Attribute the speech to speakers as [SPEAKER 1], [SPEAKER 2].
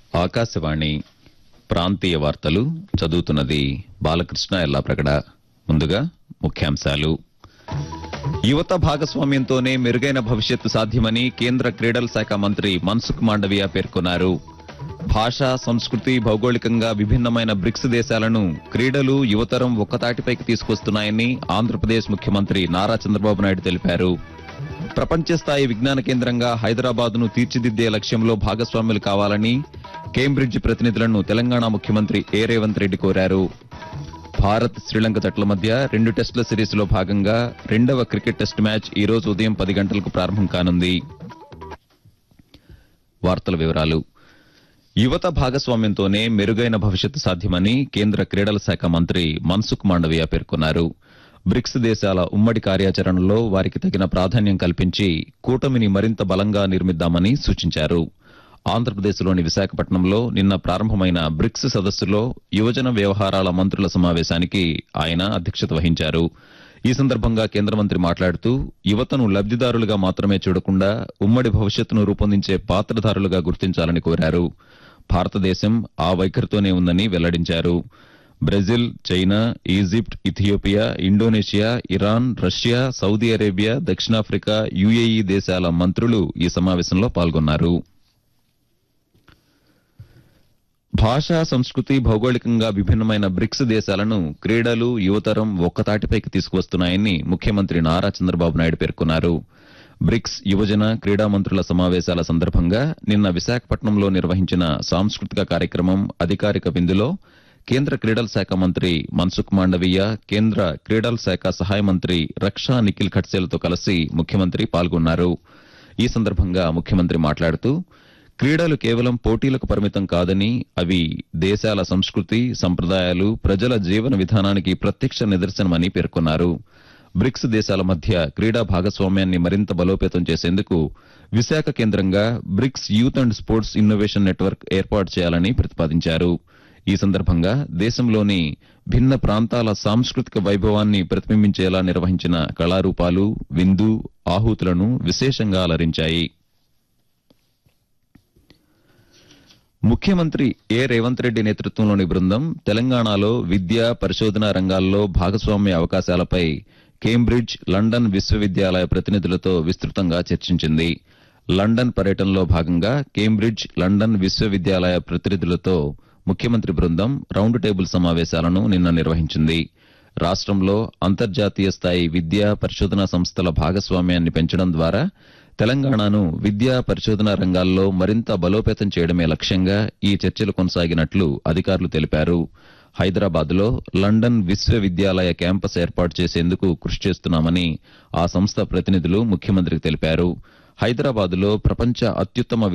[SPEAKER 1] ఆకాశవాణి ప్రాంతీయ వార్తలు చదువుతున్నది బాలకృష్ణ ఎల్లాప్రగడ ముందుగా ముఖ్యాంశాలు యువత భాగస్వామ్యంతోనే మెరుగైన భవిష్యత్తు సాధ్యమని కేంద్ర క్రీడల శాఖ మంత్రి మన్సుఖ్ మాండవియా పేర్కొన్నారు భాష సంస్కృతి భౌగోళికంగా విభిన్నమైన బ్రిక్స్ దేశాలను క్రీడలు యువతరం ఒక్కతాటిపైకి తీసుకొస్తున్నాయని ఆంధ్రప్రదేశ్ ముఖ్యమంత్రి నారా చంద్రబాబు నాయుడు తెలిపారు ప్రపంచ స్థాయి విజ్ఞాన కేంద్రంగా హైదరాబాద్ ను తీర్చిదిద్దే లక్ష్యంలో భాగస్వాములు కావాలని కేంబ్రిడ్జ్ ప్రతినిధులను తెలంగాణ ముఖ్యమంత్రి ఏ రేవంత్ రెడ్డి కోరారు భారత్ శ్రీలంక జట్ల మధ్య రెండు టెస్టుల సిరీస్ లో భాగంగా రెండవ క్రికెట్ టెస్ట్ మ్యాచ్ ఈ రోజు ఉదయం పది గంటలకు ప్రారంభం కానుంది వార్తల వివరాలు యువత భాగస్వామ్యంతోనే మెరుగైన భవిష్యత్తు సాధ్యమని కేంద్ర క్రీడల శాఖ మంత్రి మన్సుఖ్ మాండవియా పేర్కొన్నారు బ్రిక్స్ దేశాల ఉమ్మడి కార్యాచరణలో వారికి తగిన ప్రాధాన్యం కల్పించి కూటమిని మరింత బలంగా నిర్మిద్దామని సూచించారు ఆంధ్రప్రదేశ్లోని విశాఖపట్నంలో నిన్న ప్రారంభమైన బ్రిక్స్ సదస్సులో యువజన వ్యవహారాల మంత్రుల సమావేశానికి ఆయన అధ్యక్షత వహించారు ఈ సందర్భంగా కేంద్ర మంత్రి మాట్లాడుతూ యువతను లబ్దిదారులుగా మాత్రమే చూడకుండా ఉమ్మడి భవిష్యత్తును రూపొందించే పాత్రధారులుగా గుర్తించాలని కోరారు భారతదేశం ఆ వైఖరితోనే ఉందని వెల్లడించారు Brazil China Egypt Ethiopia Indonesia Iran Russia Saudi Arabia దక్షిణాఫ్రికా యుఏఈ దేశాల మంత్రులు ఈ సమావేశంలో పాల్గొన్నారు భాషా సంస్కృతి భౌగోళికంగా విభిన్నమైన బ్రిక్స్ దేశాలను క్రీడలు యువతరం ఒక్కతాటిపైకి తీసుకువస్తున్నాయని ముఖ్యమంత్రి నారా చంద్రబాబు నాయుడు పేర్కొన్నారు బ్రిక్స్ యువజన క్రీడా మంత్రుల సమావేశాల సందర్భంగా నిన్న విశాఖపట్నంలో నిర్వహించిన సాంస్కృతిక కార్యక్రమం అధికారిక విందులో కేంద్ర క్రీడల శాఖ మంత్రి మన్సుఖ్ మాండవీయ కేంద్ర క్రీడల శాఖ సహాయ మంత్రి రక్షా నిఖిల్ ఖడ్సేలతో కలిసి ముఖ్యమంత్రి పాల్గొన్నారు ఈ సందర్భంగా ముఖ్యమంత్రి మాట్లాడుతూ క్రీడలు కేవలం పోటీలకు పరిమితం కాదని అవి దేశాల సంస్కృతి సంప్రదాయాలు ప్రజల జీవన విధానానికి ప్రత్యక్ష నిదర్శనమని పేర్కొన్నారు బ్రిక్స్ దేశాల మధ్య క్రీడా భాగస్వామ్యాన్ని మరింత బలోపేతం చేసేందుకు విశాఖ కేంద్రంగా BRICS youth and sports innovation network ఏర్పాటు చేయాలని ప్రతిపాదించారు ఈ సందర్భంగా దేశంలోని భిన్న ప్రాంతాల సాంస్కృతిక వైభవాన్ని ప్రతిబింబించేలా నిర్వహించిన కళారూపాలు విందు ఆహుతులను విశేషంగా అలరించాయి ముఖ్యమంత్రి ఏ రేవంత్ రెడ్డి నేతృత్వంలోని బృందం తెలంగాణలో విద్య పరిశోధన రంగాల్లో భాగస్వామ్య అవకాశాలపై కేంబ్రిడ్జ్ లండన్ విశ్వవిద్యాలయ ప్రతినిధులతో విస్తృతంగా చర్చించింది లండన్ పర్యటనలో భాగంగా కేంబ్రిడ్జ్ లండన్ విశ్వవిద్యాలయ ప్రతినిధులతో ముఖ్యమంత్రి బృందం రౌండ్ టేబుల్ సమావేశాలను నిన్న నిర్వహించింది రాష్ట్రంలో అంతర్జాతీయ స్థాయి విద్యా పరిశోధనా సంస్థల భాగస్వామ్యాన్ని పెంచడం ద్వారా తెలంగాణను విద్యా పరిశోధన రంగాల్లో మరింత బలోపేతం చేయడమే లక్ష్యంగా ఈ చర్చలు కొనసాగినట్లు అధికారులు తెలిపారు హైదరాబాద్ లో లండన్ విశ్వవిద్యాలయ క్యాంపస్ ఏర్పాటు చేసేందుకు కృషి చేస్తున్నామని ఆ సంస్థ ప్రతినిధులు ముఖ్యమంత్రికి తెలిపారు హైదరాబాద్ లో ప్రపంచ అత్యుత్తమ